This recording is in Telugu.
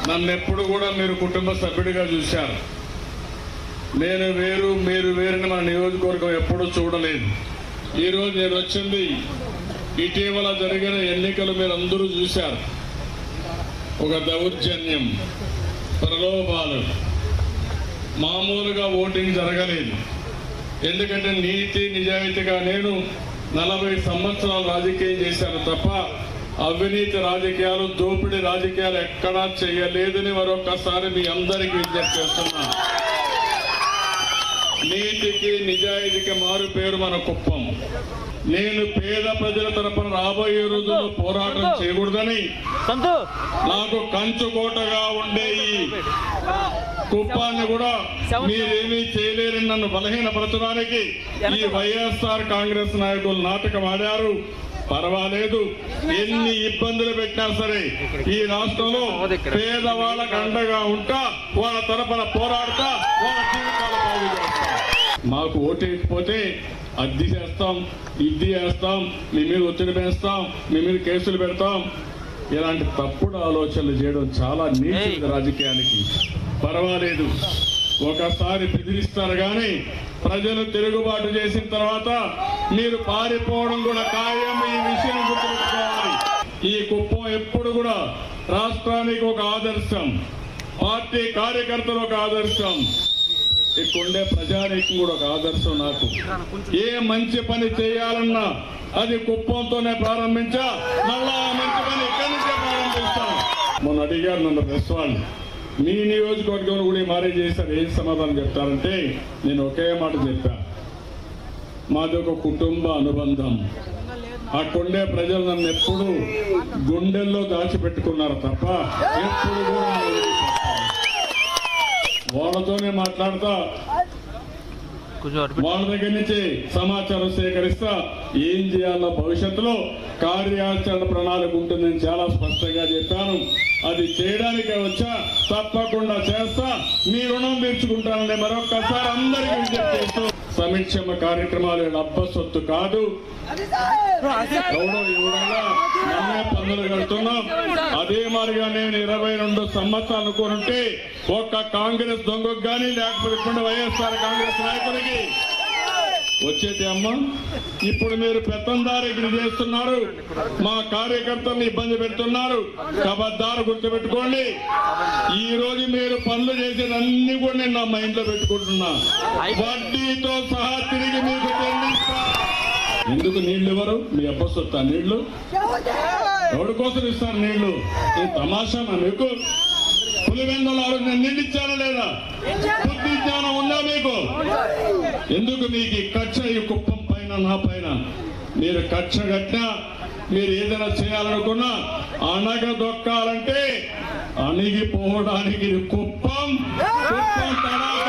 నన్ను ఎప్పుడు కూడా మీరు కుటుంబ సభ్యుడిగా చూశారు నేను వేరు మీరు వేరని మన నియోజకవర్గం ఎప్పుడూ చూడలేదు ఈరోజు నేను వచ్చింది ఇటీవల జరిగిన ఎన్నికలు మీరు అందరూ చూశారు ఒక దౌర్జన్యం ప్రలోభాలు మామూలుగా ఓటింగ్ జరగలేదు ఎందుకంటే నీతి నిజాయితీగా నేను నలభై సంవత్సరాలు రాజకీయం చేశాను తప్ప అవినీతి రాజకీయాలు దోపిడీ రాజకీయాలు ఎక్కడా చేయలేదని మరొకసారి మీ అందరికీ విజ్ఞప్తి చేస్తున్నా నీతికి నిజాయితీకి మారు పేరు మన కుప్పం నేను పేద ప్రజల తరపున రాబోయే రోజుల్లో పోరాటం చేయకూడదని సంతు నాకు కంచుకోటగా ఉండే ఈ కుప్పాన్ని కూడా మీరేమీ చేయలేరని నన్ను బలహీనపరచడానికి ఈ వైఎస్ఆర్ కాంగ్రెస్ నాయకులు నాటకం ఆడారు పర్వాలేదు ఎన్ని ఇబ్బందులు పెట్టినా సరే ఈ రాష్ట్రంలో పేదవాళ్ళకు అండగా ఉంటా వాళ్ళ తరపున పోరాడుతా వాళ్ళ జీవితాలు బాగు చేస్తా మాకు ఓటేయకపోతే అద్దె చేస్తాం ఇది చేస్తాం మీ మీద ఒత్తిడి వేస్తాం మీ మీద కేసులు పెడతాం ఇలాంటి తప్పుడు ఆలోచనలు చేయడం చాలా నీతి రాజకీయానికి పర్వాలేదు ఒకసారి బెదిరిస్తారు కానీ ప్రజలు తిరుగుబాటు చేసిన తర్వాత మీరు పారిపోవడం కూడా ఖాయం ఈ విషయం గుర్తుపెట్టుకోవాలి ఈ కుప్పం ఎప్పుడు కూడా రాష్ట్రానికి ఒక ఆదర్శం పార్టీ కార్యకర్తలు ఒక ఆదర్శం ఇక్కడుండే ప్రజానీకం కూడా ఒక ఆదర్శం నాకు ఏ మంచి పని చేయాలన్నా అది కుప్పంతోనే ప్రారంభించా మళ్ళా ఆ మంచి పని ఇక్కడి నుంచే ప్రారంభిస్తాం మొన్న అడిగారు నన్ను ప్రెస్ వాళ్ళు మీ నియోజకవర్గంలో కూడా ఈ మారే చేశారు ఏం సమాధానం చెప్తారంటే నేను ఒకే మాట చెప్పా మాది ఒక కుటుంబ అనుబంధం అక్కడుండే ప్రజలు నన్ను ఎప్పుడు గుండెల్లో దాచిపెట్టుకున్నారు తప్ప ఎప్పుడు కూడా నన్ను వదిలిపెట్టలేదు. వాళ్ళతోనే మాట్లాడతా కొంచెం అటు పెట్టు. వాళ్ళ దగ్గర నుంచి సమాచారం సేకరిస్తా ఏం చేయాలో భవిష్యత్తులో కార్యాచరణ ప్రణాళిక ఉంటుందని చాలా స్పష్టంగా చెప్పాను అది చేయడానికే వచ్చా తప్పకుండా చేస్తా మీ రుణం తీర్చుకుంటానని మరొక్కసారి అందరికీ విజ్ఞప్తి చేస్తూ సంక్షేమ కార్యక్రమాలు లబ్బ సొత్తు కాదు ఎవడో ఎవడన్నా మనమే పన్నులు కడుతున్నాం అదే మాదిరిగా నేను ఇరవై రెండు సంవత్సరాలు అనుకుంటే ఒక్క కాంగ్రెస్ దొంగకు కానీ లేకపోతే ఇప్పుడు వైఎస్ఆర్ కాంగ్రెస్ నాయకుడికి వచ్చేటి అమ్మ ఇప్పుడు మీరు పెత్తందారిగిరి చేస్తున్నారు మా కార్యకర్తల్ని ఇబ్బంది పెడుతున్నారు కబద్దారు గుర్తుపెట్టుకోండి ఈ రోజు మీరు పనులు చేసేదన్ని కూడా నేను నా మైండ్ లో పెట్టుకుంటున్నా వడ్డీతో సహా తిరిగి మీకు చెల్లిస్తా ఎందుకు నీళ్లు ఇవ్వరు మీ అబ్బ సొత్తా నీళ్లు ఎవరి కోసం ఇస్తారు నీళ్లు ఈ తమాషానా మీకు పులివెందల ఆ రోజు నేను నీళ్ళు ఇచ్చానా లేదా బుద్ధి జ్ఞానం ఉందా మీకు ఎందుకు మీకు ఈ కక్ష ఈ కుప్పం పైన నా పైన మీరు కక్ష కట్టినా మీరు ఏదైనా చేయాలనుకున్నా అనగ దొక్కాలంటే అణిగిపోవడానికి ఇది కుప్పం కుప్పం తడాక